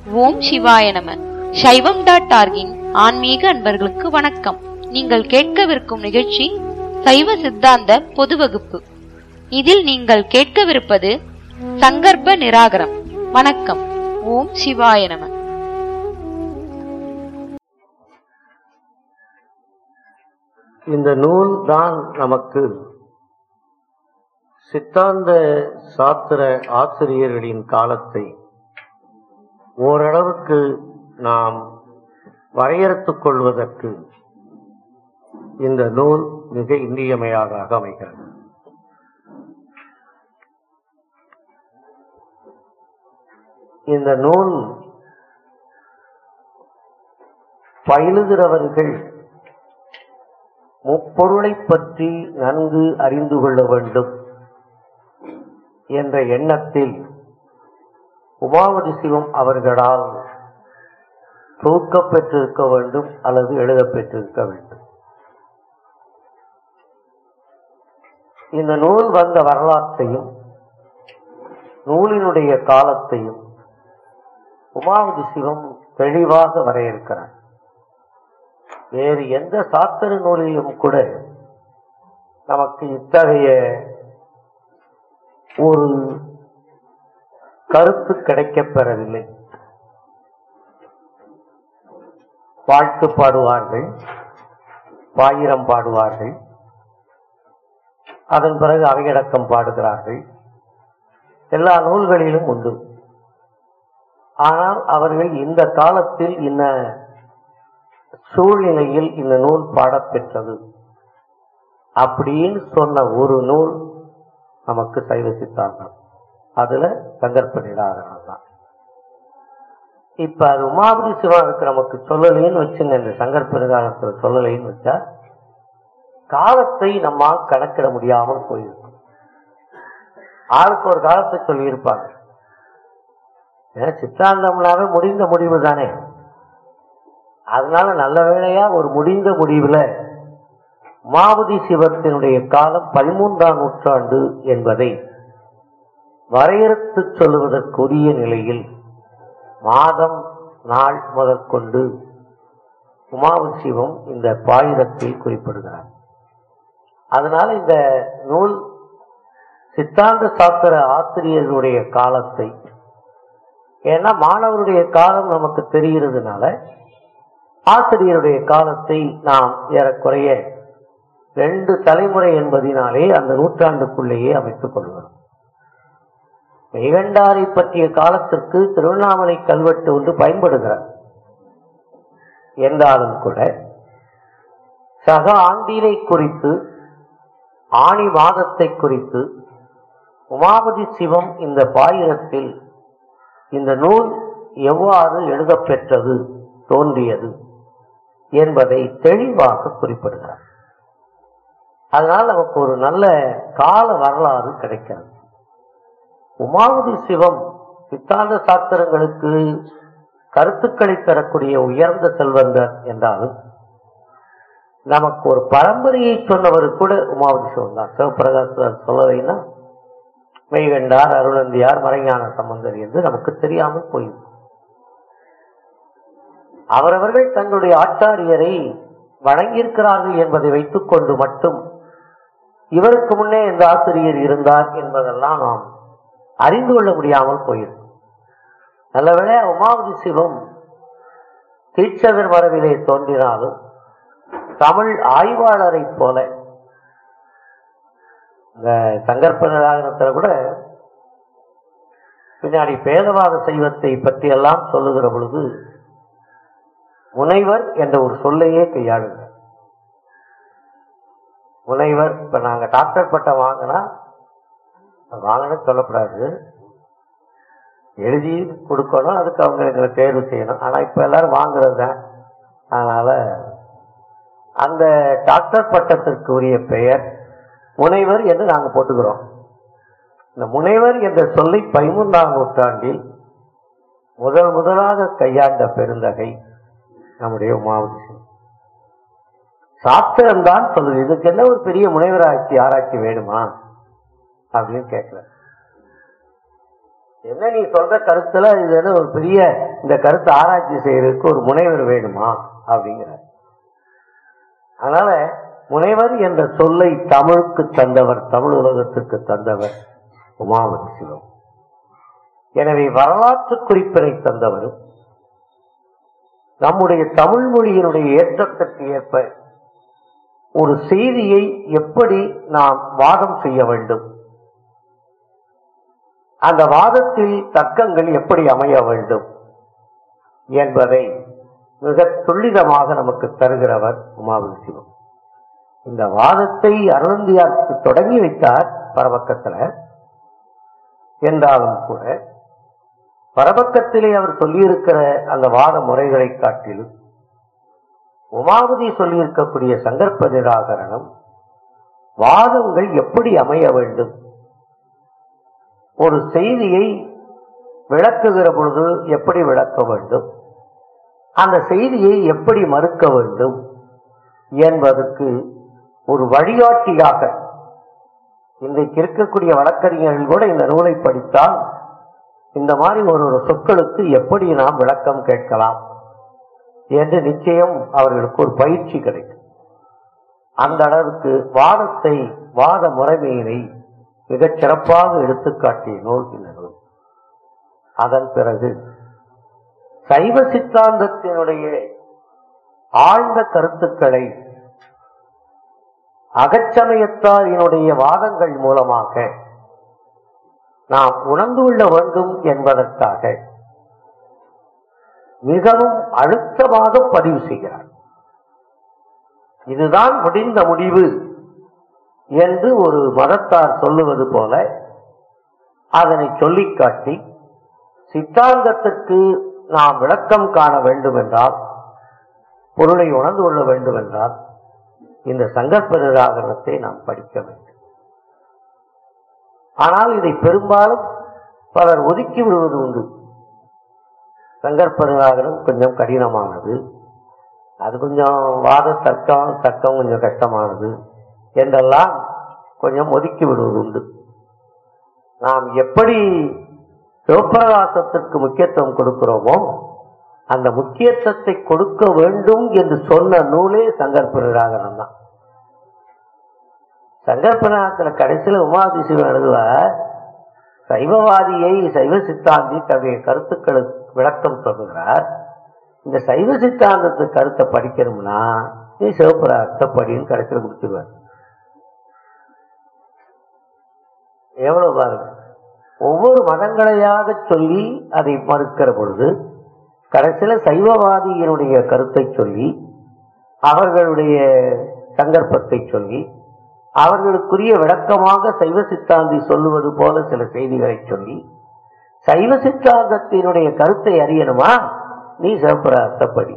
ஓம் சிவாய நம சைவம் டாட் ஆர்கின் ஆன்மீக அன்பர்களுக்கு வணக்கம் நீங்கள் கேட்கவிருக்கும் நிகழ்ச்சி சைவ சித்தாந்த பொது வகுப்பு இதில் நீங்கள் கேட்கவிருப்பது சங்கற்ப நிராகரம் வணக்கம் ஓம் சிவாய நம இந்த நூல் தான் நமக்கு சித்தாந்த சாத்திர ஆசிரியர்களின் காலத்தை ஓரளவுக்கு நாம் வரையறுத்துக் கொள்வதற்கு இந்த நூல் மிக இன்றியமையாதாக அமைகிறது இந்த நூல் பயிலுகிறவர்கள் முப்பொருளைப் பற்றி நன்கு அறிந்து கொள்ள வேண்டும் என்ற எண்ணத்தில் உமாவதி சிவம் அவர்களால் தொகுக்கப் பெற்றிருக்க வேண்டும் அல்லது எழுதப் பெற்றிருக்க வேண்டும் இந்த நூல் வந்த வரலாற்றையும் நூலினுடைய காலத்தையும் உமாவதி சிவம் தெளிவாக வரையறுக்கிறார் வேறு எந்த சாஸ்திர நூலிலும் கூட நமக்கு இத்தகைய ஒரு கருத்து கிடைக்கப் பெறவில்லை வாழ்த்து பாடுவார்கள் பாயிரம் பாடுவார்கள் அதன் பிறகு அவையடக்கம் பாடுகிறார்கள் எல்லா நூல்களிலும் உண்டு ஆனால் அவர்கள் இந்த காலத்தில் இன்ன சூழ்நிலையில் இந்த நூல் பாடப்பெற்றது அப்படின்னு சொன்ன ஒரு நூல் நமக்கு சைவ சித்தாந்தம் அதுல சங்கற்ப நிராகரணம் தான் இப்ப அது உமாபதி சிவனுக்கு நமக்கு சொல்லலைன்னு வச்சுங்க இந்த சங்கற்ப நிராகரணத்துல சொல்லலைன்னு வச்சா காலத்தை நம்மால் கணக்கிட முடியாமல் போயிருக்கும் ஆளுக்கு ஒரு காலத்தை சொல்லியிருப்பாங்க ஏன்னா சித்தாந்தம்னாவே முடிந்த முடிவு தானே அதனால நல்ல வேளையா ஒரு முடிந்த முடிவுல மாவதி சிவத்தினுடைய காலம் பதிமூன்றாம் நூற்றாண்டு என்பதை வரையறுத்து சொல்லுவதற்குரிய நிலையில் மாதம் நாள் முதற்கொண்டு உமாவதி சிவம் இந்த பாயிரத்தில் குறிப்பிடுகிறார் அதனால இந்த நூல் சித்தாந்த சாஸ்திர ஆசிரியர்களுடைய காலத்தை ஏன்னா மாணவருடைய காலம் நமக்கு தெரிகிறதுனால ஆசிரியருடைய காலத்தை நாம் ஏறக்குறைய ரெண்டு தலைமுறை என்பதினாலே அந்த நூற்றாண்டுக்குள்ளேயே அமைத்துக் கொள்கிறோம் மெய்கண்டாரை பற்றிய காலத்திற்கு திருவண்ணாமலை கல்வெட்டு ஒன்று பயன்படுகிறார் என்றாலும் கூட சக ஆண்டினை குறித்து ஆணி மாதத்தை குறித்து உமாபதி சிவம் இந்த பாயிரத்தில் இந்த நூல் எவ்வாறு எழுதப்பெற்றது தோன்றியது என்பதை தெளிவாக குறிப்பிடுகிறார் அதனால் நமக்கு ஒரு நல்ல கால வரலாறு கிடைக்கிறது உமாவதி சிவம் சித்தாந்த சாஸ்திரங்களுக்கு கருத்துக்களை தரக்கூடிய உயர்ந்த செல்வந்தர் என்றாலும் நமக்கு ஒரு பரம்பரையை சொன்னவர் கூட உமாவதி சிவம் தான் சிவபிரகாசர் சொல்லலைன்னா மெய்கண்டார் அருளந்தியார் மறைஞான சம்பந்தர் என்று நமக்கு தெரியாமல் போயிருக்கும் அவரவர்கள் தங்களுடைய ஆச்சாரியரை வணங்கியிருக்கிறார்கள் என்பதை வைத்துக் கொண்டு மட்டும் இவருக்கு முன்னே எந்த ஆசிரியர் இருந்தார் என்பதெல்லாம் நாம் அறிந்து கொள்ள முடியாமல் போயிருக்கும் நல்லவேளை உமாவதி சிவம் தீட்சகர் மரபிலே தோன்றினாலும் தமிழ் ஆய்வாளரை போல இந்த சங்கற்ப நிராகரத்தில் கூட பின்னாடி பேதவாத சைவத்தை பற்றி எல்லாம் சொல்லுகிற பொழுது முனைவர் என்ற ஒரு சொல்லையே கையாளுங்க முனைவர் இப்ப நாங்க டாக்டர் பட்டம் வாங்கினா வாங்கணும்னு சொல்லக்கூடாது எழுதி கொடுக்கணும் அதுக்கு அவங்க எங்களை தேர்வு செய்யணும் ஆனா இப்ப எல்லாரும் வாங்குறது தான் அதனால அந்த டாக்டர் பட்டத்திற்கு உரிய பெயர் முனைவர் என்று நாங்க போட்டுக்கிறோம் இந்த முனைவர் என்ற சொல்லை பதிமூன்றாம் நூற்றாண்டில் முதல் முதலாக கையாண்ட பெருந்தகை நம்முடைய உமாவதி சாஸ்திரம் தான் சொல்லுது இதுக்கு என்ன ஒரு பெரிய முனைவராட்சி ஆராய்ச்சி வேணுமா அப்படின்னு கேட்கல என்ன நீ சொல்ற கருத்துல இது என்ன ஒரு பெரிய இந்த கருத்தை ஆராய்ச்சி செய்யறதுக்கு ஒரு முனைவர் வேணுமா அப்படிங்கிறார் அதனால முனைவர் என்ற சொல்லை தமிழுக்கு தந்தவர் தமிழ் உலகத்துக்கு தந்தவர் உமாபதி சிவம் எனவே வரலாற்று குறிப்பினை தந்தவரும் நம்முடைய தமிழ் மொழியினுடைய ஏற்றத்திற்கு ஏற்ப ஒரு செய்தியை எப்படி நாம் வாதம் செய்ய வேண்டும் அந்த வாதத்தில் தர்க்கங்கள் எப்படி அமைய வேண்டும் என்பதை மிக துல்லிதமாக நமக்கு தருகிறவர் உமாபதி சிவம் இந்த வாதத்தை அருளந்தியாருக்கு தொடங்கி வைத்தார் பரபக்கத்துல என்றாலும் கூட பரபக்கத்திலே அவர் சொல்லியிருக்கிற அந்த வாத முறைகளை காட்டிலும் உமாபதி சொல்லியிருக்கக்கூடிய சங்கற்ப நிராகரணம் வாதங்கள் எப்படி அமைய வேண்டும் ஒரு செய்தியை விளக்குகிற பொழுது எப்படி விளக்க வேண்டும் அந்த செய்தியை எப்படி மறுக்க வேண்டும் என்பதற்கு ஒரு வழிகாட்டியாக இன்றைக்கு இருக்கக்கூடிய வழக்கறிஞர்கள் கூட இந்த நூலை படித்தால் இந்த மாதிரி ஒரு ஒரு சொற்களுக்கு எப்படி நாம் விளக்கம் கேட்கலாம் என்று நிச்சயம் அவர்களுக்கு ஒரு பயிற்சி கிடைக்கும் அந்த அளவுக்கு வாதத்தை வாத முறைமையினை மிகச் சிறப்பாக எடுத்துக்காட்டிய நூல் இந்த நூல் அதன் பிறகு சைவ சித்தாந்தத்தினுடைய ஆழ்ந்த கருத்துக்களை அகச்சமயத்தாரினுடைய வாதங்கள் மூலமாக நாம் உணர்ந்து கொள்ள வேண்டும் என்பதற்காக மிகவும் அழுத்தமாக பதிவு செய்கிறார் இதுதான் முடிந்த முடிவு என்று ஒரு மதத்தார் சொல்லுவது போல அதனை சொல்லிக் காட்டி சித்தாந்தத்துக்கு நாம் விளக்கம் காண வேண்டும் என்றால் பொருளை உணர்ந்து கொள்ள வேண்டும் என்றால் இந்த சங்கற்ப நிராகரணத்தை நாம் படிக்க வேண்டும் ஆனால் இதை பெரும்பாலும் பலர் ஒதுக்கி விடுவது உண்டு சங்கற்ப நிராகரம் கொஞ்சம் கடினமானது அது கொஞ்சம் வாத தர்க்கம் தர்க்கம் கொஞ்சம் கஷ்டமானது என்றெல்லாம் கொஞ்சம் ஒதுக்கி விடுவது உண்டு நாம் எப்படி சிவப்பிரகாசத்திற்கு முக்கியத்துவம் கொடுக்கிறோமோ அந்த முக்கியத்துவத்தை கொடுக்க வேண்டும் என்று சொன்ன நூலே சங்கற்ப நிராகரம் தான் சங்கற்ப நிராகரத்துல கடைசியில உமாதி சிவன் எழுதுவார் சைவவாதியை சைவ சித்தாந்தி தன்னுடைய கருத்துக்களுக்கு விளக்கம் சொல்லுகிறார் இந்த சைவ சித்தாந்தத்து கருத்தை படிக்கணும்னா நீ சிவபிரகாசத்தை படின்னு கடைசியில் முடிச்சிருவார் எவ்வளவு பாருங்க ஒவ்வொரு மதங்களையாக சொல்லி அதை மறுக்கிற பொழுது கடைசியில சைவவாதியினுடைய கருத்தை சொல்லி அவர்களுடைய சங்கற்பத்தை சொல்லி அவர்களுக்குரிய விளக்கமாக சைவ சித்தாந்தி சொல்லுவது போல சில செய்திகளை சொல்லி சைவ சித்தாந்தத்தினுடைய கருத்தை அறியணுமா நீ சிவபிரகாசப்படி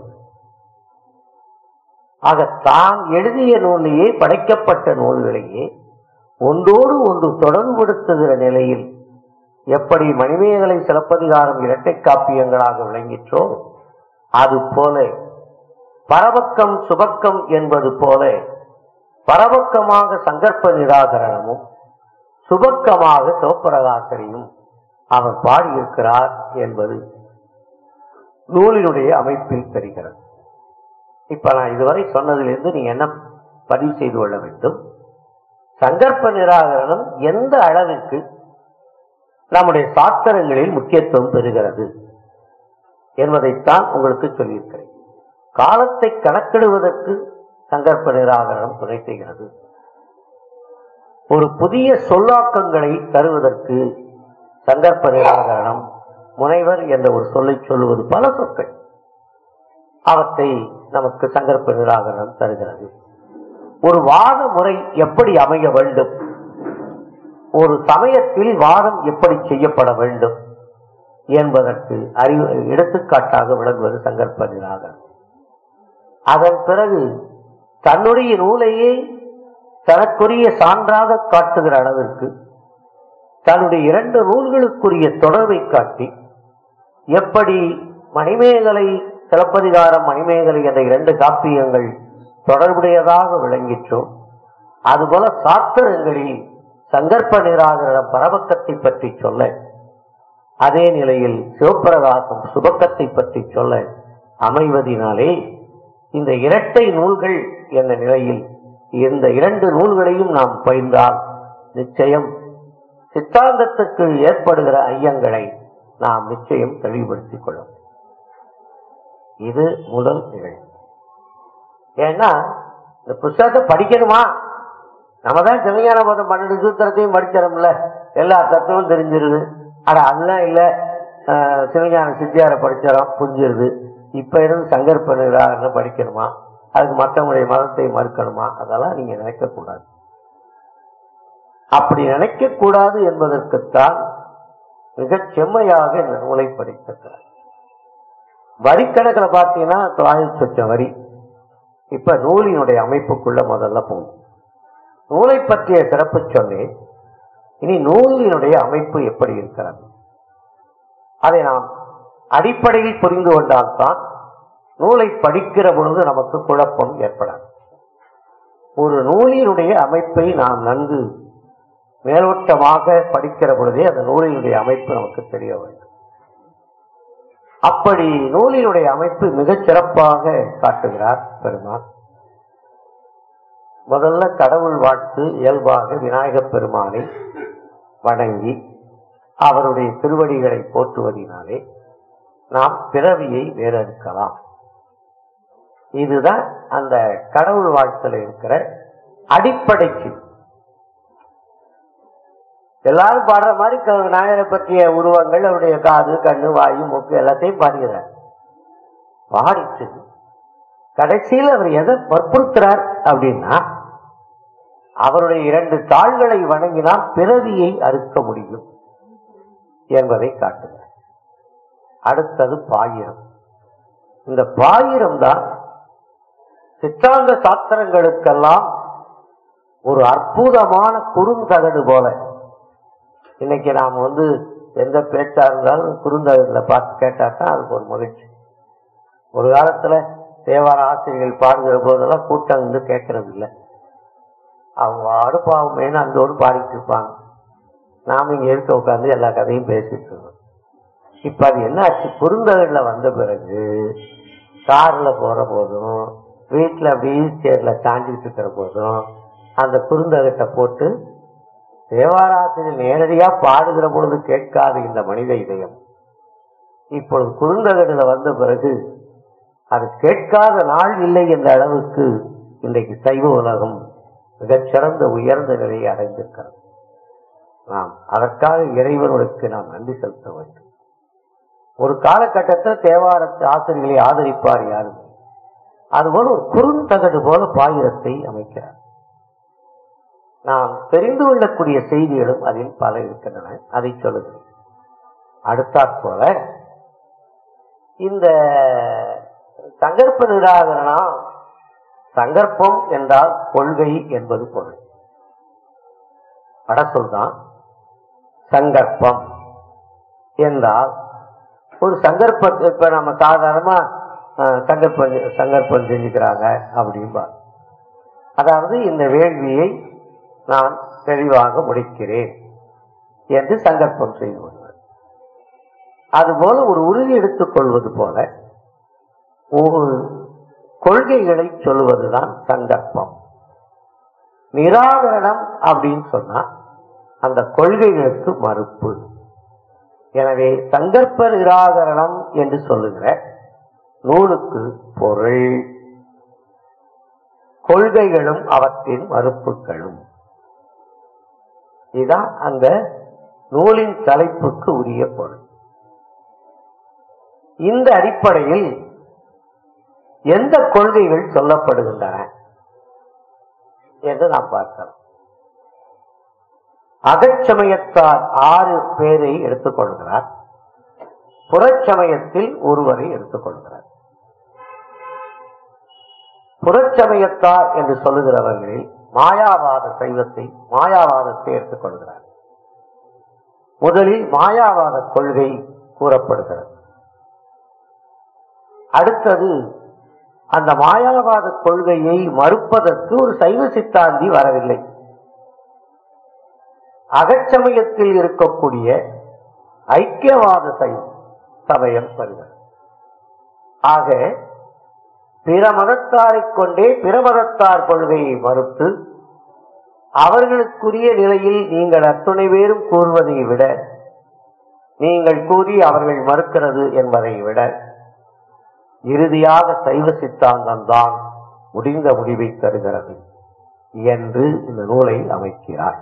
ஆக தான் எழுதிய நூலையே படைக்கப்பட்ட நூல்களையே ஒன்றோடு ஒன்று தொடர்புபடுத்துகிற நிலையில் எப்படி மணிமேகலை சிலப்பதிகாரம் இரட்டை காப்பியங்களாக விளங்கிற்றோ அது போல பரபக்கம் சுபக்கம் என்பது போல பரபக்கமாக சங்கற்ப நிராகரணமும் சுபக்கமாக சிவப்பிரகாசரையும் அவர் பாடியிருக்கிறார் என்பது நூலினுடைய அமைப்பில் தெரிகிறது இப்ப நான் இதுவரை சொன்னதிலிருந்து நீங்க என்ன பதிவு செய்து கொள்ள வேண்டும் சங்கற்ப நிராகரணம் எந்த அளவிற்கு நம்முடைய சாஸ்திரங்களில் முக்கியத்துவம் பெறுகிறது என்பதைத்தான் உங்களுக்கு சொல்லியிருக்கிறேன் காலத்தை கணக்கிடுவதற்கு சங்கற்ப நிராகரணம் துணை செய்கிறது ஒரு புதிய சொல்லாக்கங்களை தருவதற்கு சங்கற்ப நிராகரணம் முனைவர் என்ற ஒரு சொல்லை சொல்லுவது பல சொற்கள் அவற்றை நமக்கு சங்கற்ப நிராகரணம் தருகிறது ஒரு வாத முறை எப்படி அமைய வேண்டும் ஒரு சமயத்தில் வாதம் எப்படி செய்யப்பட வேண்டும் என்பதற்கு அறிவு எடுத்துக்காட்டாக விளங்குவது சங்கற்ப நிராகரணம் அதன் பிறகு தன்னுடைய நூலையே தனக்குரிய சான்றாக காட்டுகிற அளவிற்கு தன்னுடைய இரண்டு நூல்களுக்குரிய தொடர்பை காட்டி எப்படி மணிமேகலை சிலப்பதிகாரம் மணிமேகலை என்ற இரண்டு காப்பியங்கள் தொடர்புடையதாக விளங்கிற்றோ அதுபோல சாஸ்திரங்களில் சங்கற்ப நிராகரண பரபக்கத்தை பற்றி சொல்ல அதே நிலையில் சிவப்பிரகாசம் சுபக்கத்தை பற்றி சொல்ல அமைவதினாலே இந்த இரட்டை நூல்கள் என்ற நிலையில் இந்த இரண்டு நூல்களையும் நாம் பயின்றால் நிச்சயம் சித்தாந்தத்துக்கு ஏற்படுகிற ஐயங்களை நாம் நிச்சயம் தெளிவுபடுத்திக் கொள்ள முடியும். இது முதல் நிகழ்வு ஏன்னா இந்த புஸ்தகத்தை படிக்கணுமா நம்ம தான் சிவஞான போதம் பன்னெண்டு சூத்திரத்தையும் படிச்சிடம்ல எல்லா தத்துவம் தெரிஞ்சிருது ஆனா அதெல்லாம் இல்ல ஆஹ், சிவஞான சித்தியார படிச்சிடறோம் புரிஞ்சிருது இப்ப இருந்து சங்கற்பனுகிறான்னு படிக்கணுமா அதுக்கு மற்றவங்களுடைய மதத்தை மறுக்கணுமா அதெல்லாம் நீங்க நினைக்க கூடாது அப்படி நினைக்க கூடாது என்பதற்குத்தான் மிகச் செம்மையாக இந்த நூலை படித்திருக்கிறார் வரிக்கணக்கில் பார்த்தீங்கன்னா தொள்ளாயிரத்தி சொச்சம் வரி இப்ப நூலினுடைய அமைப்புக்குள்ள முதல்ல போகும் நூலை பற்றிய சிறப்பு சொன்னேன் இனி நூலினுடைய அமைப்பு எப்படி இருக்கிறது அதை நாம் அடிப்படையில் புரிந்து கொண்டால்தான் நூலை படிக்கிற பொழுது நமக்கு குழப்பம் ஏற்படாது ஒரு நூலினுடைய அமைப்பை நாம் நன்கு மேலோட்டமாக படிக்கிற பொழுதே அந்த நூலினுடைய அமைப்பு நமக்கு தெரிய வேண்டும் அப்படி நூலினுடைய அமைப்பு மிகச் சிறப்பாக காட்டுகிறார் பெருமான் முதல்ல கடவுள் வாழ்த்து இயல்பாக விநாயகப் பெருமானை வணங்கி அவருடைய திருவடிகளை போற்றுவதினாலே நாம் பிறவியை வேறறுக்கலாம் இதுதான் அந்த கடவுள் வாழ்த்துல இருக்கிற அடிப்படைக்கு எல்லாரும் பாடுற மாதிரி க- விநாயகரை பற்றிய உருவங்கள் அவருடைய காது கண்ணு வாயு மூக்கு எல்லாத்தையும் பாடுகிறார் பாடிட்டு கடைசியில் அவர் எதை வற்புறுத்துறார் அப்படின்னா அவருடைய இரண்டு தாள்களை வணங்கினால் பிறவியை அறுக்க முடியும் என்பதை காட்டுகிறார் அடுத்தது பாயிரம் இந்த பாயிரம் தான் சித்தாந்த சாஸ்திரங்களுக்கெல்லாம் ஒரு அற்புதமான குறுந்தகடு போல இன்னைக்கு நாம் வந்து எந்த பேச்சா இருந்தாலும் குறுந்தகடுல பார்த்து கேட்டா தான் அதுக்கு ஒரு மகிழ்ச்சி ஒரு காலத்துல தேவார ஆசிரியர்கள் பாடுகிற போதெல்லாம் கூட்டம் வந்து கேட்கறது இல்லை அவங்க அடுப்பாவுமேனு அந்தோடு பாடிட்டு இருப்பாங்க நாம இங்க இருக்க உட்காந்து எல்லா கதையும் பேசிட்டு இருக்கோம் இப்ப அது என்ன ஆச்சு குறுந்தகடுல வந்த பிறகு கார்ல போற போதும் வீட்டுல அப்படி சேர்ல சாஞ்சிட்டு இருக்கிற போதும் அந்த குறுந்தகட்டை போட்டு தேவாராசிரியர் நேரடியா பாடுகிற பொழுது கேட்காத இந்த மனித இதயம் இப்பொழுது குறுந்தகடுல வந்த பிறகு அது கேட்காத நாள் இல்லை என்ற அளவுக்கு இன்றைக்கு சைவ உலகம் மிகச்சிறந்த உயர்ந்த நிலையை அடைந்திருக்கிறது நாம் அதற்காக இறைவனுக்கு நாம் நன்றி செலுத்த வேண்டும் ஒரு காலகட்டத்தில் தேவாரத்து ஆசிரியர்களை ஆதரிப்பார் யாருமே அதுபோல ஒரு குறுந்தகடு போல பாயிரத்தை அமைக்கிறார் நாம் தெரிந்து கொள்ளக்கூடிய செய்திகளும் அதில் பல இருக்கின்றன அதை சொல்லுகிறேன் அடுத்தாற் போல இந்த சங்கற்ப நிராகரணா சங்கற்பம் என்றால் கொள்கை என்பது பொருள் வடசொல் தான் சங்கற்பம் என்றால் ஒரு சங்கற்பம் இப்ப நம்ம சாதாரணமா அஹ், சங்கற்பம் சங்கற்பம் செஞ்சுக்கிறாங்க அப்படின்பா அதாவது இந்த வேள்வியை நான் தெளிவாக முடிக்கிறேன் என்று சங்கற்பம் செய்து கொள்வது அதுபோல ஒரு உறுதி எடுத்துக் கொள்வது போல ஒரு கொள்கைகளை சொல்லுவதுதான் சங்கற்பம் நிராகரணம் அப்படின்னு சொன்னா அந்த கொள்கைகளுக்கு மறுப்பு எனவே சங்கற்ப நிராகரணம் என்று சொல்லுகிற நூலுக்கு பொருள் கொள்கைகளும் அவற்றின் மறுப்புகளும் இதுதான் அந்த நூலின் தலைப்புக்கு உரிய பொருள் இந்த அடிப்படையில் எந்த கொள்கைகள் சொல்லப்படுகின்றன என்று நாம் பார்க்கலாம் அகச்சமயத்தார் ஆறு பேரை எடுத்துக்கொள்கிறார் புறச்சமயத்தில் ஒருவரை எடுத்துக்கொள்கிறார் புறச்சமயத்தார் என்று சொல்லுகிறவர்களில் மாயாவாத சைவத்தை மாயாவாதத்தை எடுத்துக்கொள்கிறார் முதலில் மாயாவாத கொள்கை கூறப்படுகிறது அடுத்தது அந்த மாயாவாத கொள்கையை மறுப்பதற்கு ஒரு சைவ சித்தாந்தி வரவில்லை அகச்சமயத்தில் இருக்கக்கூடிய ஐக்கியவாத சை- சமயம் வருகிறது ஆக பிற மதத்தாரைக் கொண்டே பிற மதத்தார் கொள்கையை மறுத்து அவர்களுக்குரிய நிலையில் நீங்கள் அத்துணை பேரும் கூறுவதை விட நீங்கள் கூறி அவர்கள் மறுக்கிறது என்பதை விட இறுதியாக சைவ சித்தாந்தம் தான் முடிந்த முடிவை தருகிறது என்று இந்த நூலை அமைக்கிறார்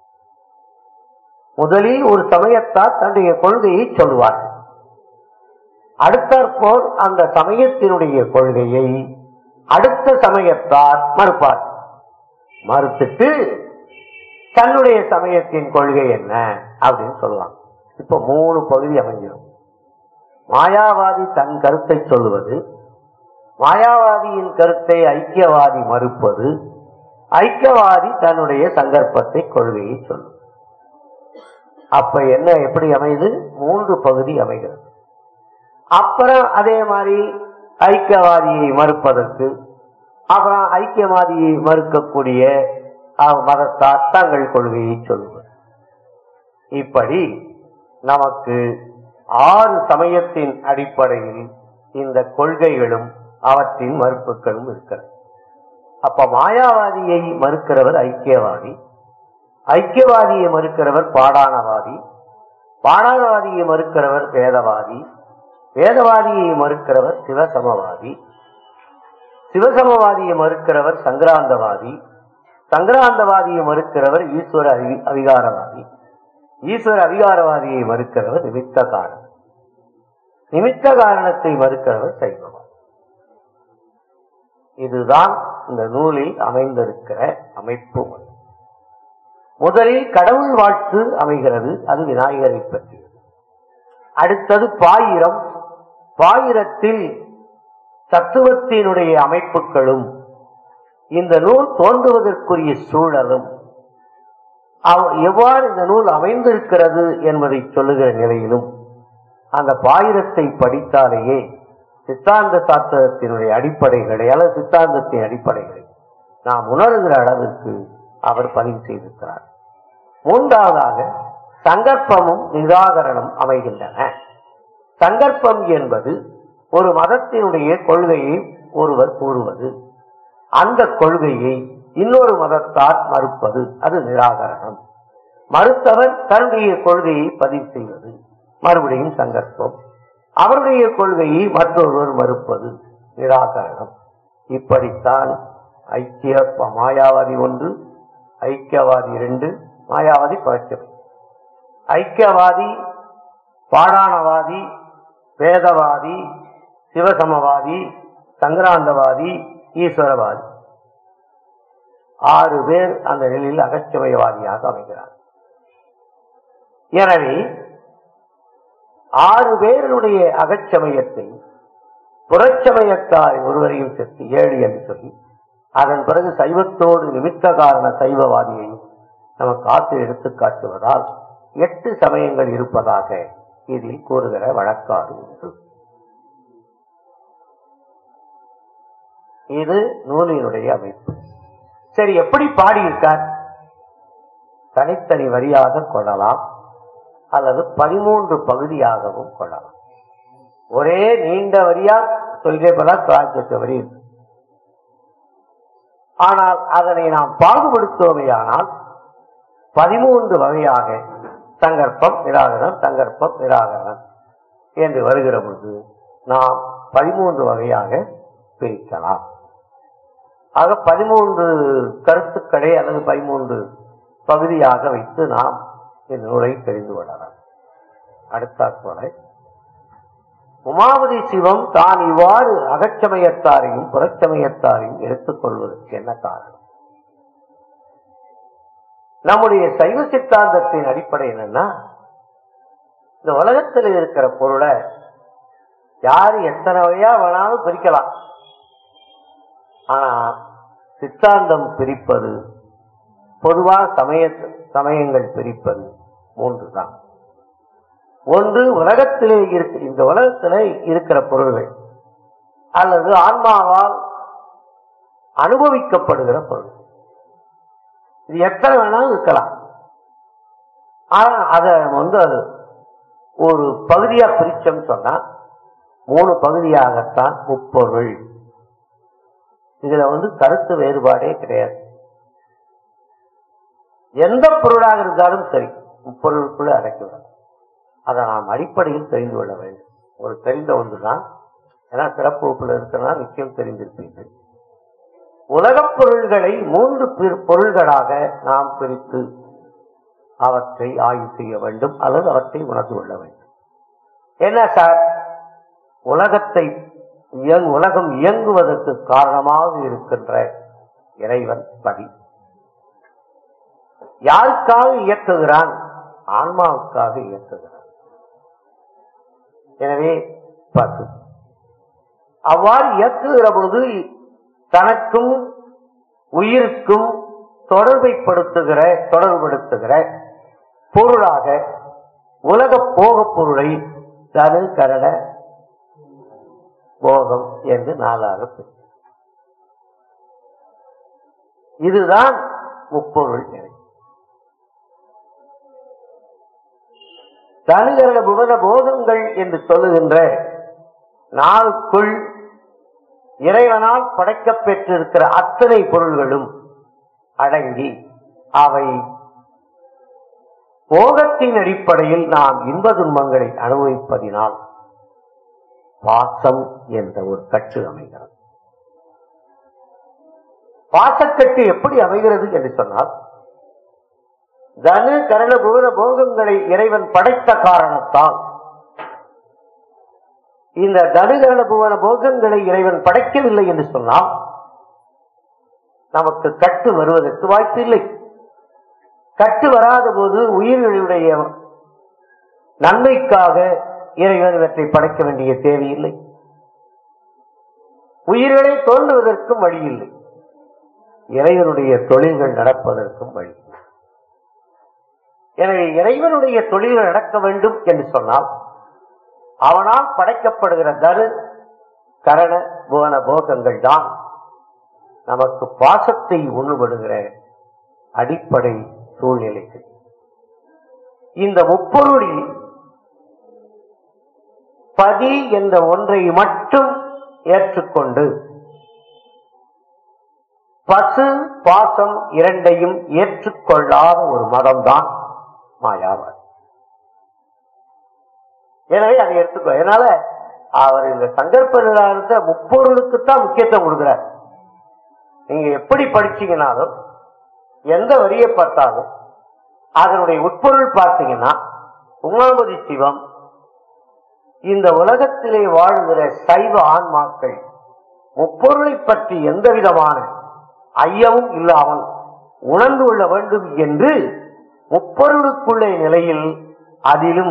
முதலில் ஒரு சமயத்தார் தன்னுடைய கொள்கையை சொல்வார்கள் அடுத்தாற்போல் அந்த சமயத்தினுடைய கொள்கையை அடுத்த சமயத்தார் மறுப்பார் மறுத்துட்டு தன்னுடைய சமயத்தின் கொள்கை என்ன அப்படின்னு சொல்லலாம் இப்ப மூணு பகுதி அமைஞ்சிடும் மாயாவாதி தன் கருத்தை சொல்லுவது மாயாவாதியின் கருத்தை ஐக்கியவாதி மறுப்பது ஐக்கியவாதி தன்னுடைய சங்கற்பத்தை கொள்கையை சொல்லும் அப்ப என்ன எப்படி அமையுது மூன்று பகுதி அமைகிறது அப்புறம் அதே மாதிரி ஐக்கியவாதியை மறுப்பதற்கு அப்புறம் ஐக்கியவாதியை மறுக்கக்கூடிய அஹ், மதத்தார் தங்கள் கொள்கையை சொல்லுவது இப்படி நமக்கு ஆறு சமயத்தின் அடிப்படையில் இந்த கொள்கைகளும் அவற்றின் மறுப்புகளும் இருக்கிறது அப்ப மாயாவாதியை மறுக்கிறவர் ஐக்கியவாதி ஐக்கியவாதியை மறுக்கிறவர் பாடானவாதி பாடானவாதியை மறுக்கிறவர் வேதவாதி வேதவாதியை மறுக்கிறவர் சிவசமவாதி சிவசமவாதியை மறுக்கிறவர் சங்கராந்தவாதி சங்கராந்தவாதியை மறுக்கிறவர் ஈஸ்வர அவி- அவிகாரவாதி ஈஸ்வர அவிகாரவாதியை மறுக்கிறவர் நிமித்த காரணம் நிமித்த காரணத்தை மறுக்கிறவர் சைவவாதி இதுதான் இந்த நூலில் அமைந்திருக்கிற அமைப்பு முறை. முதலில் கடவுள் வாழ்த்து அமைகிறது அது விநாயகரை பற்றியது அடுத்தது பாயிரம் பாயிரத்தில் தத்துவத்தினுடைய அமைப்புகளும் இந்த நூல் தோன்றுவதற்குரிய சூழலும் அவ்- எவ்வாறு இந்த நூல் அமைந்திருக்கிறது என்பதை சொல்லுகிற நிலையிலும் அந்த பாயிரத்தை படித்தாலேயே சித்தாந்த சாஸ்திரத்தினுடைய அடிப்படைகளை அல்லது சித்தாந்தத்தின் அடிப்படைகளை நாம் உணர்கிற அளவிற்கு அவர் பதிவு செய்திருக்கிறார் மூன்றாவதாக சங்கற்பமும் நிராகரணம் அமைகின்றன சங்கற்பம் என்பது ஒரு மதத்தினுடைய கொள்கையை ஒருவர் கூறுவது அந்த கொள்கையை இன்னொரு மதத்தார் மறுப்பது அது நிராகரணம் மறுத்தவர் தன்னுடைய கொள்கையை பதிவு செய்வது மறுபடியும் சங்கற்பம் அவருடைய கொள்கையை மற்றொருவர் மறுப்பது நிராகரணம் இப்படித்தான் ஐக்கிய மாயாவாதி ஒன்று ஐக்கியவாதி இரண்டு மாயாவாதி பழக்கம் ஐக்கியவாதி பாடானவாதி வேதவாதி சிவசமவாதி சங்கராந்தவாதி ஈஸ்வரவாதி ஆறு பேர் அந்த நிலையில் அகச்சமயவாதியாக அமைகிறார் எனவே ஆறு பேருடைய அகச்சமயத்தை புறச்சமயத்தார் ஒருவரையும் சேர்த்து ஏழு என்று சொல்லி அதன் பிறகு சைவத்தோடு நிமித்த காரண சைவவாதியை நமக்கு ஆற்று எடுத்து காட்டுவதால் எட்டு சமயங்கள் இருப்பதாக இதில் கூறுகிற வழக்காடு உண்டு இது நூலினுடைய அமைப்பு சரி எப்படி பாடியிருக்கார் தனித்தனி வரியாக கொள்ளலாம் அல்லது பதிமூன்று பகுதியாகவும் கொள்ளலாம் ஒரே நீண்ட வரியா சொல்கிறே போல தொள்ளாயிரத்தி வரி இருக்கு ஆனால் அதனை நாம் பாகுபடுத்துவோமேயானால் பதிமூன்று வகையாக சங்கற்பம் நிராகரணம் சங்கற்பம் நிராகரணம் என்று வருகிற பொழுது நாம் பதிமூன்று வகையாக பிரிக்கலாம் ஆக பதிமூன்று கருத்துக்களை அல்லது பதிமூன்று பகுதியாக வைத்து நாம் இந்த நூலை தெரிந்து கொள்ளலாம் அடுத்தாற்போல உமாவதி சிவம் தான் இவ்வாறு அகச்சமயத்தாரையும் புறச்சமயத்தாரையும் எடுத்துக் கொள்வதற்கு என்ன காரணம் நம்முடைய சைவ சித்தாந்தத்தின் அடிப்படை என்னன்னா இந்த உலகத்தில் இருக்கிற பொருளை யாரு எத்தனை வகையா வேணாலும் பிரிக்கலாம் ஆனா சித்தாந்தம் பிரிப்பது பொதுவாக சமய சமயங்கள் பிரிப்பது மூன்று தான் ஒன்று உலகத்திலே இருக்க இந்த உலகத்திலே இருக்கிற பொருள்கள் அல்லது ஆன்மாவால் அனுபவிக்கப்படுகிற பொருள் இது எத்தனை வேணாலும் இருக்கலாம் ஆனா அதை வந்து அது ஒரு பகுதியா பிரிச்சோம் சொன்னா மூணு பகுதியாகத்தான் முப்பொருள் இதுல வந்து கருத்து வேறுபாடே கிடையாது எந்த பொருளாக இருந்தாலும் சரி முப்பொருளுக்குள்ள அடக்கிவிடும் அதை நாம் அடிப்படையில் தெரிந்து கொள்ள வேண்டும் ஒரு தெரிந்த ஒன்றுதான் ஏன்னா சிறப்பு வகுப்புல இருக்கிறனா நிச்சயம் தெரிந்திருப்பீர்கள் உலகப் பொருள்களை மூன்று பிற- பொருள்களாக நாம் பிரித்து அவற்றை ஆய்வு செய்ய வேண்டும் அல்லது அவற்றை உணர்ந்து கொள்ள வேண்டும் என்ன சார் உலகத்தை இயங்- உலகம் இயங்குவதற்கு காரணமாக இருக்கின்ற இறைவன் படி யாருக்காக இயக்குகிறான் ஆன்மாவுக்காக இயக்குகிறான் எனவே பசு அவ்வாறு இயக்குகிற பொழுது தனக்கும் உயிருக்கும் தொடர்பைப்படுத்துகிற தொடர்படுத்துகிற பொருளாக உலக போகப் பொருளை தனு கரண போகம் என்று நாளாக பிரிக்கும். இதுதான் முப்பொருள் நிலை தனுகரண புவன போகங்கள் என்று சொல்லுகின்ற நாளுக்குள் இறைவனால் படைக்கப் பெற்றிருக்கிற அத்தனை பொருள்களும் அடங்கி அவை போகத்தின் அடிப்படையில் நாம் இன்ப துன்பங்களை அனுபவிப்பதினால் பாசம் என்ற ஒரு கட்டு அமைகிறது பாசக்கட்டு எப்படி அமைகிறது என்று சொன்னால் தனு கரண புவன போகங்களை இறைவன் படைத்த காரணத்தால் இந்த தனுகரண புவன போகங்களை இறைவன் படைக்கவில்லை என்று சொன்னால் நமக்கு கட்டு வருவதற்கு வாய்ப்பு இல்லை கட்டு வராத போது உயிர்களுடைய நன்மைக்காக இறைவன் இவற்றை படைக்க வேண்டிய தேவையில்லை உயிர்களை தோன்றுவதற்கும் வழி இல்லை இறைவனுடைய தொழில்கள் நடப்பதற்கும் வழி இல்லை. எனவே இறைவனுடைய தொழில்கள் நடக்க வேண்டும் என்று சொன்னால் அவனால் படைக்கப்படுகிற தரு கரண புவன போகங்கள் தான் நமக்கு பாசத்தை உண்ணுபடுகிற அடிப்படை சூழ்நிலைகள் இந்த முப்பொருளில் பதி என்ற ஒன்றை மட்டும் ஏற்றுக்கொண்டு பசு பாசம் இரண்டையும் ஏற்றுக்கொள்ளாத ஒரு மதம்தான் மாயாவாதி எனவே அதை எடுத்துக்கோ அதனால அவர் இந்த சங்கற்ப நிதானத்தை முப்பொருளுக்குத்தான் முக்கியத்துவம் கொடுக்கிறார் நீங்க எப்படி படிச்சீங்கனாலும் எந்த வரியை பார்த்தாலும் அதனுடைய உட்பொருள் பார்த்தீங்கன்னா உமாபதி சிவம் இந்த உலகத்திலே வாழுகிற சைவ ஆன்மாக்கள் முப்பொருளை பற்றி எந்த விதமான ஐயமும் இல்லாமல் உணர்ந்து கொள்ள வேண்டும் என்று முப்பொருளுக்குள்ளே நிலையில் அதிலும்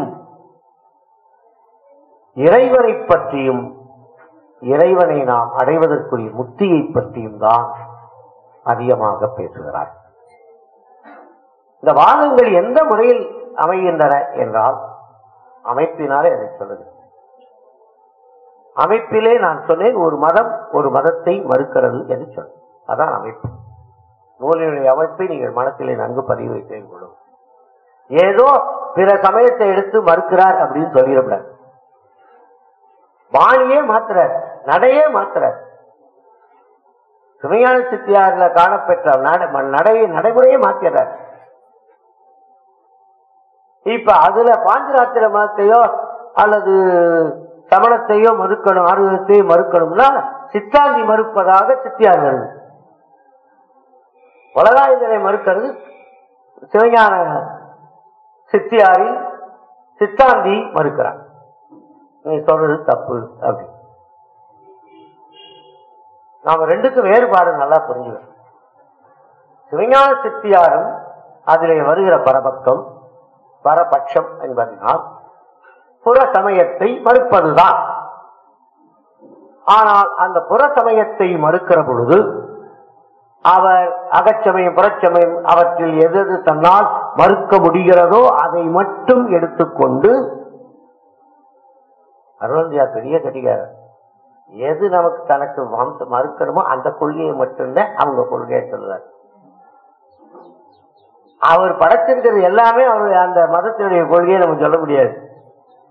இறைவனை பற்றியும் இறைவனை நாம் அடைவதற்குரிய முத்தியை பற்றியும் தான் அதிகமாக பேசுகிறார் இந்த வாதங்கள் எந்த முறையில் அமைகின்றன என்றால் அமைப்பினாலே அதை சொல்லுது அமைப்பிலே நான் சொன்னேன் ஒரு மதம் ஒரு மதத்தை மறுக்கிறது என்று சொன்னேன் அதான் அமைப்பு நூலினுடைய அமைப்பை நீங்கள் மனத்திலே நன்கு பதிவு வைத்து கொள்ளும் ஏதோ பிற சமயத்தை எடுத்து மறுக்கிறார் அப்படின்னு சொல்லிடக்கூடாது பாணியே மாத்துறார் நடையே மாத்துறார் சிவஞான சித்தியாரில் காணப்பெற்ற நட- நடையை நடைமுறையே மாத்திடுறார் இப்ப அதுல பாஞ்சராத்திர மதத்தையோ அல்லது சமணத்தையோ மறுக்கணும் ஆர்வத்தையோ மறுக்கணும்னா சித்தாந்தி மறுப்பதாக சித்தியார் வருது உலகாயுதனை மறுக்கிறது சிவஞான சித்தியாரில் சித்தாந்தி மறுக்கிறார் நீ சொல்றது தப்பு அப்படி நாம ரெண்டுக்கும் வேறுபாடு நல்லா புரிஞ்சுக்கணும் சிவஞான சித்தியாரும் அதிலே வருகிற பரபக்கம் பரபட்சம் என்பதனால் புற சமயத்தை மறுப்பதுதான் ஆனால் அந்த புற சமயத்தை மறுக்கிற பொழுது அவர் அகச்சமயம் புறச்சமயம் அவற்றில் எது எது தன்னால் மறுக்க முடிகிறதோ அதை மட்டும் எடுத்துக்கொண்டு அருணந்தியா பெரிய கட்டிக்காரர் எது நமக்கு தனக்கு வம்சம் மறுக்கணுமோ அந்த கொள்கையை மட்டும்தான் அவங்க கொள்கையை சொல்றார் அவர் படைச்சிருக்கிறது எல்லாமே அவர் அந்த மதத்தினுடைய கொள்கையை நம்ம சொல்ல முடியாது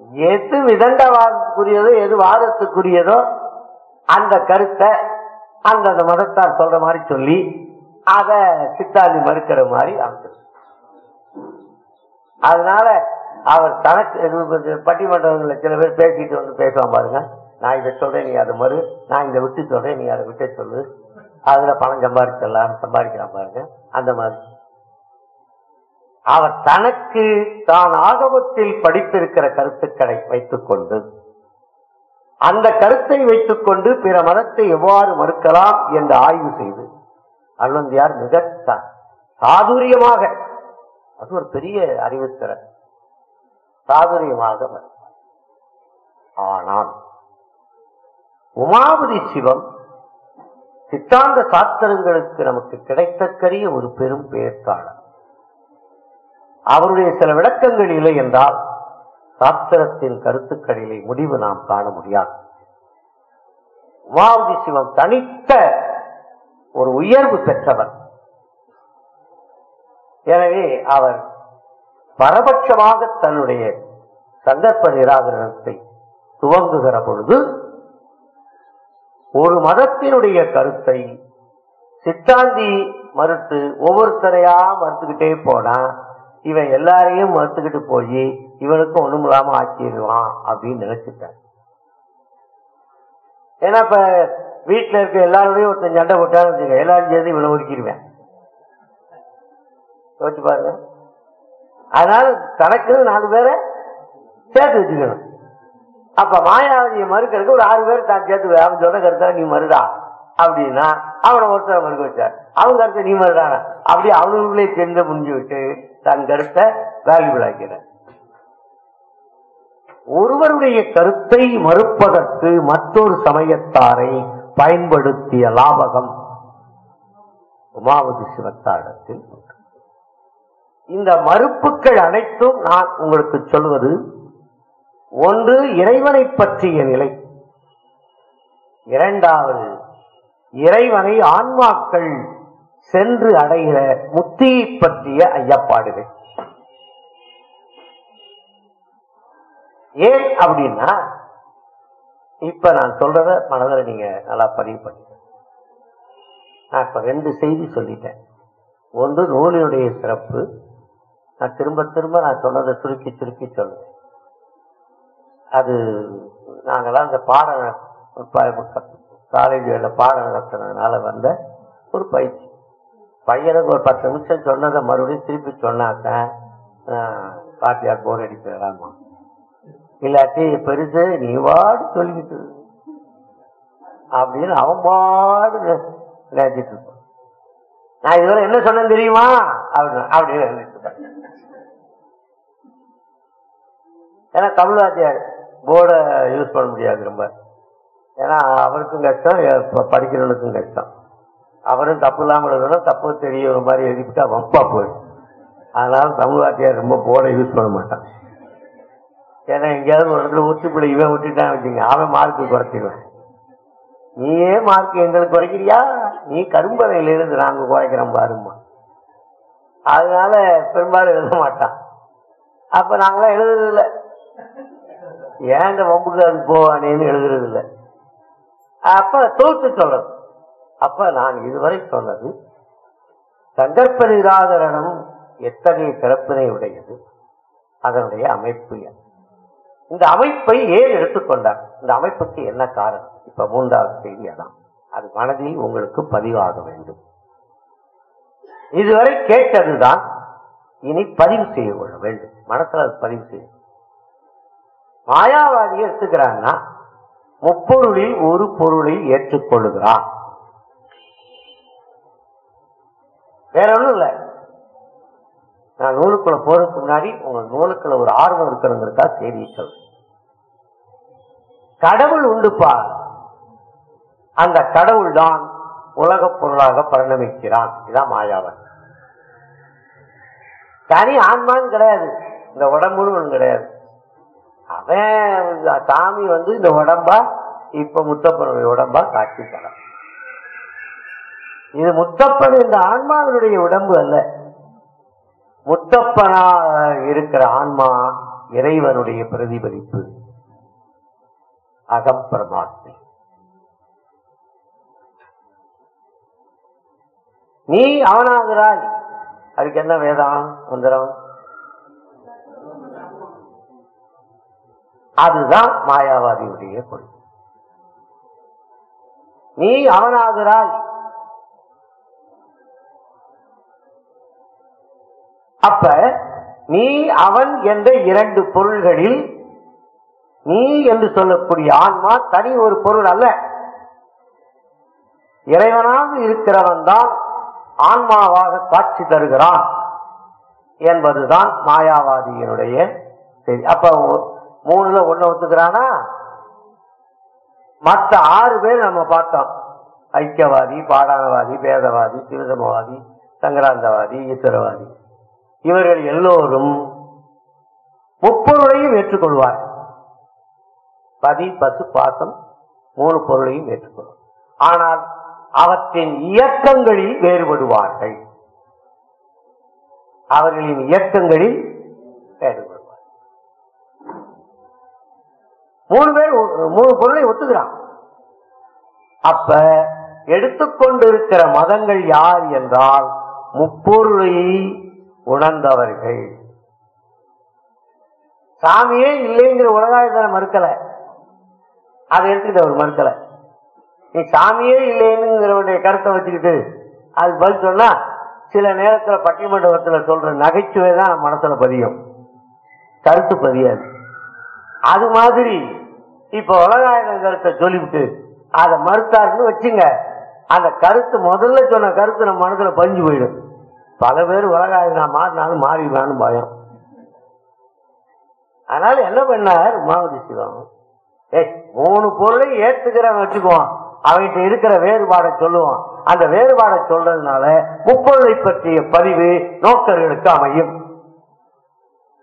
எது விதண்டவாதத்துக்குரியதோ எது வாதத்துக்குரியதோ அந்த கருத்தை அந்தந்த மதத்தார் சொல்ற மாதிரி சொல்லி அத சித்தாந்தி மறுக்கிற மாதிரி அமைச்சிருக்கு அதனால அவர் தனக்கு இது பட்டிமன்றங்களில் சில பேர் பேசிட்டு வந்து பேசுவான் பாருங்க நான் இதை சொல்றேன் நீ அதை மறு நான் இதை விட்டு சொல்றேன் நீ அதை விட்டு சொல்லு அதுல பணம் சம்பாதிச்சிடலாம் சம்பாதிக்கிறான் பாருங்க அந்த மாதிரி அவர் தனக்கு தான் ஆகமத்தில் படித்திருக்கிற கருத்துக்களை வைத்துக் கொண்டு அந்த கருத்தை வைத்துக் கொண்டு பிற மதத்தை எவ்வாறு மறுக்கலாம் என்று ஆய்வு செய்து அருளந்தியார் மிக சா- சாதுரியமாக அது ஒரு பெரிய அறிவுத்திறன் சாதுரியமாக மறுத்தார். ஆனால் உமாபதி சிவம் சித்தாந்த சாஸ்திரங்களுக்கு நமக்கு கிடைத்தற்கரிய ஒரு பெரும் பெயர்த்தாளர் அவருடைய சில விளக்கங்கள் இல்லை என்றால் சாஸ்திரத்தின் கருத்துக்களிலே முடிவு நாம் காண முடியாது உமாவதி சிவம் தனித்த ஒரு உயர்வு பெற்றவர் எனவே அவர் பரபட்சமாக தன்னுடைய சந்தர்ப்ப நிராகரணத்தை துவங்குகிற பொழுது ஒரு மதத்தினுடைய கருத்தை சித்தாந்தி மறுத்து ஒவ்வொருத்தரையா மறுத்துக்கிட்டே போனா இவன் எல்லாரையும் மறுத்துக்கிட்டு போய் இவனுக்கும் ஒண்ணும் இல்லாம ஆக்கிடுவான் அப்படின்னு நினைச்சிட்டான் ஏன்னா இப்ப வீட்டுல இருக்க எல்லாரோடையும் ஒருத்தன் சண்டை போட்டான்னு வச்சுக்க எல்லாரும் சேர்ந்து இவனை ஒதுக்கிடுவேன் யோசிச்சு பாருங்க அதனால தனக்கு நாலு பேரை சேர்த்து வச்சுக்கணும் அப்ப மாயாவதியை மறுக்கிறதுக்கு ஒரு ஆறு பேர் தான் சேர்த்து வை. அவன் சொன்ன கருத்தை நீ மறுடா அப்படின்னா அவனை ஒருத்தரை மறுக்க வச்சார் அவன் கருத்தை நீ மறுடான அப்படி அவனுக்குள்ளே சேர்ந்து முடிஞ்சு விட்டு தன் கருத்தை வேல்யூபிள் ஆக்கிறார் ஒருவருடைய கருத்தை மறுப்பதற்கு மற்றொரு சமயத்தாரை பயன்படுத்திய லாபகம் உமாவதி சிவத்தாடத்தில் உண்டு. இந்த மறுப்புகள் அனைத்தும் நான் உங்களுக்கு சொல்வது ஒன்று இறைவனை பற்றிய நிலை இரண்டாவது இறைவனை ஆன்மாக்கள் சென்று அடைகிற முத்தியை பற்றிய ஐயப்பாடுகள் ஏன் அப்படின்னா இப்ப நான் சொல்றத மனதில் நீங்க நல்லா பதிவு பண்ணிக்க நான் இப்ப ரெண்டு செய்தி சொல்லிட்டேன் ஒன்று நூலினுடைய சிறப்பு நான் திரும்ப திரும்ப நான் சொன்னதை சுருக்கி சுருக்கி சொல்லுவேன் அது நாங்கெல்லாம் இந்த பாடம் காலேஜில் பாடம் நடத்துனதுனால வந்த ஒரு பயிற்சி பையனுக்கு ஒரு பத்து நிமிஷம் சொன்னதை மறுபடியும் திருப்பி சொன்னாக்க பாட்டியார் போர் அடிக்கிறாமா இல்லாட்டி பெருசு நீ வாடு சொல்லிக்கிட்டு இரு. அப்படின்னு அவன் பாடு நினைச்சிட்டு இருப்பான் நான் இதுவரை என்ன சொன்னேன் தெரியுமா அப்படின்னு அப்படின்னு நினைச்சிட்டு இருப்பேன். ஏன்னா தமிழ் வாத்தியார் போர்டை யூஸ் பண்ண முடியாது ரொம்ப ஏன்னா அவருக்கும் கஷ்டம் எ- படிக்கிறவனுக்கும் கஷ்டம் அவரும் தப்பு இல்லாமல் எழுதணும் தப்பு தெரிய ஒரு மாதிரி எழுதிவிட்டா வம்பா போயிடும் அதனால தமிழ் வாத்தியார் ரொம்ப போர்டை யூஸ் பண்ண மாட்டான் ஏன்னா எங்கேயாவது ஒரு இடத்துல உச்சிப்பிள்ளை இவன் விட்டுட்டான் வச்சுங்க அவன் மார்க்கு குறைச்சிடுவேன் நீயே மார்க் எங்களுக்கு குறைக்கிறியா நீ கரும்பறையில இருந்து நாங்க குறைக்கிறோம் பாருமா அதனால பெரும்பாலும் எழுத மாட்டான் அப்ப நாங்களாம் எழுதுறது இல்ல ஏன் இந்த வம்புக்கு அது போவானேன்னு எழுதுறது இல்ல அப்ப தோத்து சொல்றது அப்ப நான் இதுவரை சொன்னது சந்தர்ப்ப நிராகரணம் எத்தகைய சிறப்பினை உடையது அதனுடைய அமைப்பு என்ன இந்த அமைப்பை ஏன் எடுத்துக்கொண்டார் இந்த அமைப்புக்கு என்ன காரணம் இப்ப மூன்றாவது செய்தி அதான் அது மனதில் உங்களுக்கு பதிவாக வேண்டும் இதுவரை கேட்டதுதான் இனி பதிவு செய்ய கொள்ள வேண்டும் மனசுல அது பதிவு செய்ய மாயாவாதியை எடுத்துக்கிறான்னா முப்பொருளில் ஒரு பொருளை ஏற்றுக்கொள்ளுகிறான் வேற ஒண்ணும் இல்ல நான் நூலுக்குள்ள போறதுக்கு முன்னாடி உங்க நூலுக்குள்ள ஒரு ஆர்வம் இருக்கணுங்கிறதா செய்தி சொல்றேன் கடவுள் உண்டுப்பா அந்த கடவுள் தான் உலகப் பொருளாக பரிணமிக்கிறான் இதான் மாயாவன் தனி ஆன்மான்னு கிடையாது இந்த உடம்புன்னு ஒண்ணு கிடையாது அவன் சாமி வந்து இந்த உடம்பா இப்ப முத்தப்பனுடைய உடம்பா காட்சி தரான் இது முத்தப்பன் இந்த ஆன்மாவினுடைய உடம்பு அல்ல முத்தப்பனா இருக்கிற ஆன்மா இறைவனுடைய பிரதிபலிப்பு அகம் பிரமாத்மை நீ அவனாகிறாய் அதுக்கு என்ன வேதம் மந்திரம் அதுதான் மாயாவாதியுடைய கொள்கை நீ அவனாகிறாய் அப்ப நீ அவன் என்ற இரண்டு பொருள்களில் நீ என்று சொல்லக்கூடிய ஆன்மா தனி ஒரு பொருள் அல்ல இறைவனாக இருக்கிறவன் தான் ஆன்மாவாக காட்சி தருகிறான் என்பதுதான் மாயாவாதியினுடைய சரி அப்ப ஒ- மூணுல ஒண்ணு ஒத்துக்கிறானா மற்ற ஆறு பேர் நம்ம பார்த்தோம் ஐக்கியவாதி பாடானவாதி பேதவாதி சிவசமவாதி சங்கராந்தவாதி ஈஸ்வரவாதி இவர்கள் எல்லோரும் முப்பொருளையும் ஏற்றுக்கொள்வார் பதி பசு பாசம் மூணு பொருளையும் ஏற்றுக்கொள்வார் ஆனால் அவற்றின் இயக்கங்களில் வேறுபடுவார்கள் அவர்களின் இயக்கங்களில் வேறுபடுவார் மூணு பேர் ஒ- மூணு பொருளை ஒத்துக்கிறான் அப்ப எடுத்துக்கொண்டிருக்கிற மதங்கள் யார் என்றால் முப்பொருளை உணர்ந்தவர்கள் சாமியே இல்லைங்கிற உலகாயுதனை மறுக்கல அதை எடுத்துக்கிட்டு அவர் மறுக்கல நீ சாமியே இல்லைன்னுங்கிறவனுடைய கருத்தை வச்சுக்கிட்டு அது பதில் சொன்னா சில நேரத்துல பட்டிமண்டபத்துல சொல்ற நகைச்சுவை தான் நம்ம மனசுல பதியும் கருத்து பதியாது அது மாதிரி இப்ப உலகாயுத கருத்தை சொல்லிவிட்டு அதை மறுத்தாருன்னு வச்சுங்க அந்த கருத்து முதல்ல சொன்ன கருத்து நம்ம மனசுல பதிஞ்சு போயிடும் பல பேர் உலகாயுதனா மாறினாலும் மாறிடுவான்னு பயம் அதனால என்ன பண்ணார் உமாவதி சிவம் ஏய் மூணு பொருளை ஏத்துக்கிறவன் வச்சுக்குவான் அவன்கிட்ட இருக்கிற வேறுபாடை சொல்லுவான் அந்த வேறுபாடை சொல்றதுனால முப்பொருளை பற்றிய பதிவு நோக்கர்களுக்கு அமையும்